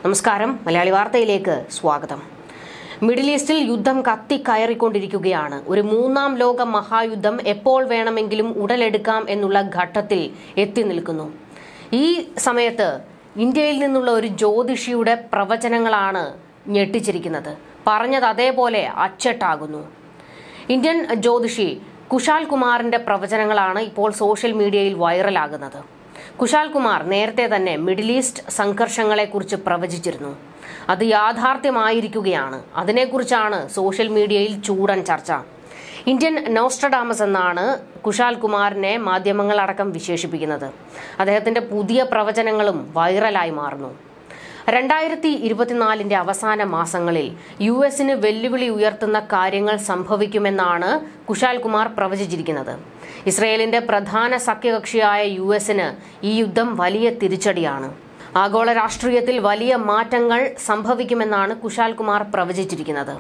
നമസ്കാരം മലയാളി വാർത്തയിലേക്ക് സ്വാഗതം മിഡിൽ ഈസ്റ്റിൽ യുദ്ധം കത്തിക്കയറിക്കൊണ്ടിരിക്കുകയാണ് ഒരു മൂന്നാം ലോക മഹായുദ്ധം എപ്പോൾ വേണമെങ്കിലും ഉടലെടുക്കാം എന്നുള്ള ഘട്ടത്തിൽ എത്തി നിൽക്കുന്നു ഈ സമയത്ത് ഇന്ത്യയിൽ നിന്നുള്ള ഒരു ജ്യോതിഷിയുടെ പ്രവചനങ്ങളാണ് ഞെട്ടിച്ചിരിക്കുന്നത് പറഞ്ഞത് അതേപോലെ അച്ചട്ടാകുന്നു ഇന്ത്യൻ ജ്യോതിഷി കുശാൽ കുമാറിന്റെ പ്രവചനങ്ങളാണ് ഇപ്പോൾ സോഷ്യൽ മീഡിയയിൽ വൈറലാകുന്നത് കുശാൽ കുമാർ നേരത്തെ തന്നെ മിഡിൽ ഈസ്റ്റ് സംഘർഷങ്ങളെക്കുറിച്ച് പ്രവചിച്ചിരുന്നു അത് യാഥാർത്ഥ്യമായിരിക്കുകയാണ് അതിനെക്കുറിച്ചാണ് സോഷ്യൽ മീഡിയയിൽ ചൂടൻ ചർച്ച ഇന്ത്യൻ നോസ്ട്രഡാമസ് എന്നാണ് കുശാൽ കുമാറിനെ മാധ്യമങ്ങളടക്കം വിശേഷിപ്പിക്കുന്നത് അദ്ദേഹത്തിന്റെ പുതിയ പ്രവചനങ്ങളും വൈറലായി മാറുന്നു രണ്ടായിരത്തി ഇരുപത്തിനാലിന്റെ അവസാന മാസങ്ങളിൽ യു എസിന് വെല്ലുവിളി ഉയർത്തുന്ന കാര്യങ്ങൾ സംഭവിക്കുമെന്നാണ് കുശാൽ കുമാർ പ്രവചിച്ചിരിക്കുന്നത് ഇസ്രയേലിന്റെ പ്രധാന സഖ്യകക്ഷിയായ യു എസിന് ഈ യുദ്ധം വലിയ തിരിച്ചടിയാണ് ആഗോള രാഷ്ട്രീയത്തിൽ വലിയ മാറ്റങ്ങൾ സംഭവിക്കുമെന്നാണ് കുശാൽ കുമാർ പ്രവചിച്ചിരിക്കുന്നത്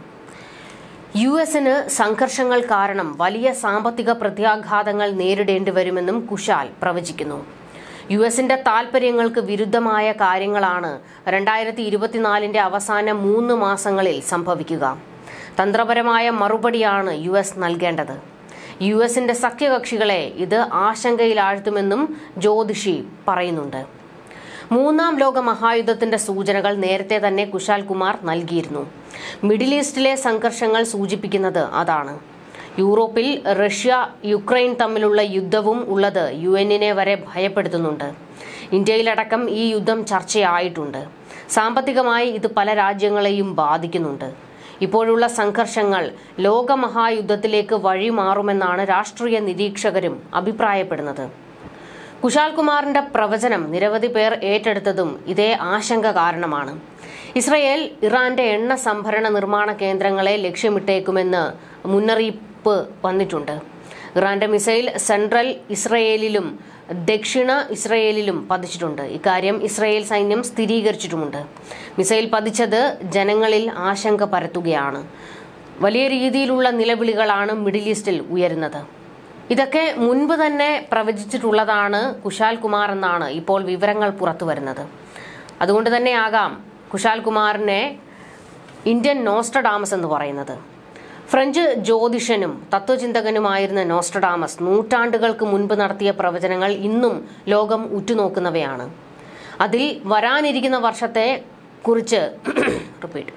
യു എസിന് സംഘർഷങ്ങൾ കാരണം വലിയ സാമ്പത്തിക പ്രത്യാഘാതങ്ങൾ നേരിടേണ്ടി വരുമെന്നും കുശാൽ പ്രവചിക്കുന്നു യു എസിന്റെ താൽപര്യങ്ങൾക്ക് വിരുദ്ധമായ കാര്യങ്ങളാണ് രണ്ടായിരത്തി ഇരുപത്തിനാലിന്റെ അവസാന മൂന്ന് മാസങ്ങളിൽ സംഭവിക്കുക തന്ത്രപരമായ മറുപടിയാണ് യു എസ് നൽകേണ്ടത് യു എസിന്റെ സഖ്യകക്ഷികളെ ഇത് ആശങ്കയിലാഴ്ത്തുമെന്നും ജ്യോതിഷി പറയുന്നുണ്ട് മൂന്നാം ലോക മഹായുദ്ധത്തിന്റെ സൂചനകൾ നേരത്തെ തന്നെ കുശാൽ കുമാർ നൽകിയിരുന്നു മിഡിൽ ഈസ്റ്റിലെ സംഘർഷങ്ങൾ സൂചിപ്പിക്കുന്നത് അതാണ് യൂറോപ്പിൽ റഷ്യ യുക്രൈൻ തമ്മിലുള്ള യുദ്ധവും ഉള്ളത് യു എന്നിനെ വരെ ഭയപ്പെടുത്തുന്നുണ്ട് ഇന്ത്യയിലടക്കം ഈ യുദ്ധം ചർച്ചയായിട്ടുണ്ട് സാമ്പത്തികമായി ഇത് പല രാജ്യങ്ങളെയും ബാധിക്കുന്നുണ്ട് ഇപ്പോഴുള്ള സംഘർഷങ്ങൾ ലോകമഹായുദ്ധത്തിലേക്ക് വഴിമാറുമെന്നാണ് രാഷ്ട്രീയ നിരീക്ഷകരും അഭിപ്രായപ്പെടുന്നത് കുശാൽ കുമാറിന്റെ പ്രവചനം നിരവധി പേർ ഏറ്റെടുത്തതും ഇതേ ആശങ്ക കാരണമാണ് ഇസ്രയേൽ ഇറാന്റെ എണ്ണ സംഭരണ നിർമ്മാണ കേന്ദ്രങ്ങളെ ലക്ഷ്യമിട്ടേക്കുമെന്ന് മുന്നറിയിപ്പ് വന്നിട്ടുണ്ട് ഇറാന്റെ മിസൈൽ സെൻട്രൽ ഇസ്രയേലിലും ദക്ഷിണ ഇസ്രയേലിലും പതിച്ചിട്ടുണ്ട് ഇക്കാര്യം ഇസ്രയേൽ സൈന്യം സ്ഥിരീകരിച്ചിട്ടുമുണ്ട് മിസൈൽ പതിച്ചത് ജനങ്ങളിൽ ആശങ്ക പരത്തുകയാണ് വലിയ രീതിയിലുള്ള നിലവിളികളാണ് മിഡിൽ ഈസ്റ്റിൽ ഉയരുന്നത് ഇതൊക്കെ മുൻപ് തന്നെ പ്രവചിച്ചിട്ടുള്ളതാണ് കുശാൽ കുമാർ എന്നാണ് ഇപ്പോൾ വിവരങ്ങൾ പുറത്തു വരുന്നത് അതുകൊണ്ട് തന്നെയാകാം കുശാൽ കുമാറിനെ ഇന്ത്യൻ നോസ്ട്രഡാമസ് എന്ന് പറയുന്നത് ഫ്രഞ്ച് ജ്യോതിഷനും തത്വചിന്തകനുമായിരുന്ന നോസ്ട്രഡാമസ് നൂറ്റാണ്ടുകൾക്ക് മുൻപ് നടത്തിയ പ്രവചനങ്ങൾ ഇന്നും ലോകം ഉറ്റുനോക്കുന്നവയാണ് അതിൽ വരാനിരിക്കുന്ന വർഷത്തെ കുറിച്ച് റിപ്പീറ്റ്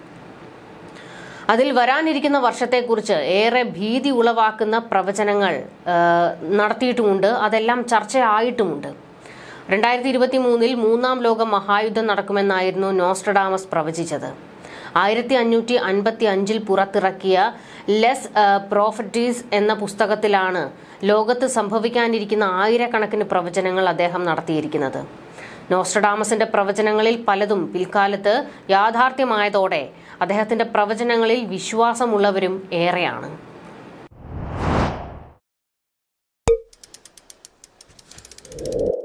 അതിൽ വരാനിരിക്കുന്ന വർഷത്തെക്കുറിച്ച് ഏറെ ഭീതി ഉളവാക്കുന്ന പ്രവചനങ്ങൾ ആ, നടത്തിയിട്ടുമുണ്ട് അതെല്ലാം ചർച്ചയായിട്ടുമുണ്ട് രണ്ടായിരത്തി ഇരുപത്തി മൂന്നിൽ മൂന്നാം ലോക മഹായുദ്ധം നടക്കുമെന്നായിരുന്നു നോസ്ട്രഡാമസ് പ്രവചിച്ചത് ആയിരത്തി അഞ്ഞൂറ്റി അൻപത്തി അഞ്ചിൽ പുറത്തിറക്കിയ ലെസ് പ്രോഫറ്റീസ് എന്ന പുസ്തകത്തിലാണ് ലോകത്ത് സംഭവിക്കാനിരിക്കുന്ന ആയിരക്കണക്കിന് പ്രവചനങ്ങൾ അദ്ദേഹം നടത്തിയിരിക്കുന്നത് നോസ്ട്രഡാമസിന്റെ പ്രവചനങ്ങളിൽ പലതും പിൽക്കാലത്ത് യാഥാർത്ഥ്യമായതോടെ അദ്ദേഹത്തിന്റെ പ്രവചനങ്ങളിൽ വിശ്വാസമുള്ളവരും ഏറെയാണ്